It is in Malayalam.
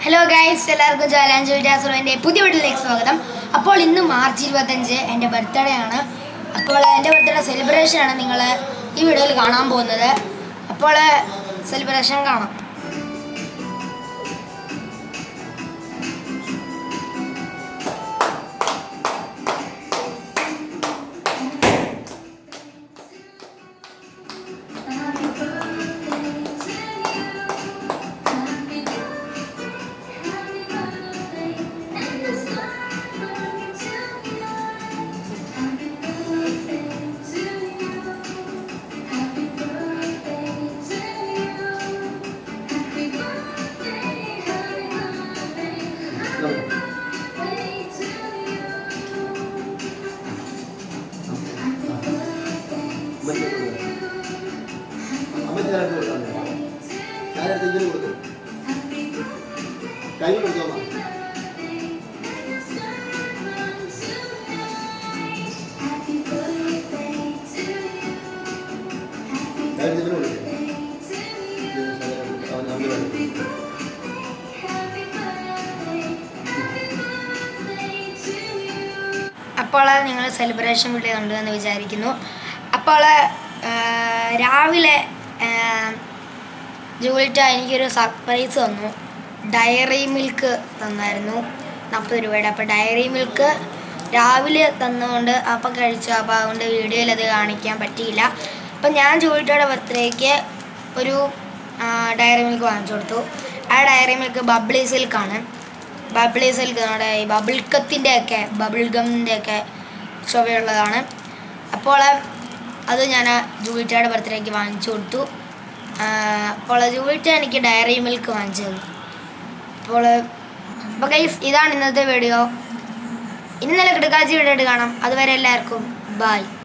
ഹലോ ഗൈസ് എല്ലാവർക്കും ജോലാൻ ജോയിൻ്റെ പുതിയ വീട്ടിലേക്ക് സ്വാഗതം അപ്പോൾ ഇന്ന് മാർച്ച് ഇരുപത്തഞ്ച് എൻ്റെ ബർത്ത്ഡേ ആണ് അപ്പോൾ എൻ്റെ ബർത്ത്ഡേ സെലിബ്രേഷൻ ആണ് നിങ്ങൾ ഈ വീഡിയോയിൽ കാണാൻ പോകുന്നത് അപ്പോൾ സെലിബ്രേഷൻ കാണാം കൈ കൊടുത്തോളാം കൈ ഇതിന് കൊടുക്കും അവൻ അമ്മ കൊടുക്കും അപ്പോൾ നിങ്ങൾ സെലിബ്രേഷൻ വീഡിയോ കണ്ടു എന്ന് വിചാരിക്കുന്നു അപ്പോൾ ആ, രാവിലെ ജൂലിറ്റ എനിക്കൊരു സർപ്രൈസ് തന്നു ഡയറി മിൽക്ക് തന്നായിരുന്നു നാൽപ്പത് രൂപയുടെ അപ്പോൾ ഡയറി മിൽക്ക് രാവിലെ തന്നുകൊണ്ട് അപ്പം കഴിച്ചു അപ്പോൾ അതുകൊണ്ട് വീഡിയോയിൽ അത് കാണിക്കാൻ പറ്റിയില്ല അപ്പം ഞാൻ ജൂലിറ്റയുടെ ബർത്ത്ഡേക്ക് ഒരു ആ, ഡയറി മിൽക്ക് വാങ്ങിച്ചു കൊടുത്തു ആ ഡയറി മിൽക്ക് ബബ്ലി സിൽക്കാണ് ബബിളി സിൽക്ക് നമ്മുടെ ഈ ബബിൾക്കത്തിൻ്റെ ഒക്കെ ബബിൾ ഗമ്മിൻ്റെ ഒക്കെ ശോഭയുള്ളതാണ് അപ്പോൾ അത് ഞാൻ ജൂലിറ്റയുടെ ബർത്ത്ഡേക്ക് വാങ്ങിച്ചു കൊടുത്തു ആ, അപ്പോൾ ജൂലിറ്റ എനിക്ക് ഡയറി മിൽക്ക് വാങ്ങിച്ചു തന്നു അപ്പോൾ അപ്പോൾ ഗൈസ് ഇതാണ് ഇന്നത്തെ വീഡിയോ ഇനി നല്ല കിടക്കാച്ചി വീഡിയോ ആയിട്ട് കാണാം അതുവരെ എല്ലാവർക്കും ബായ്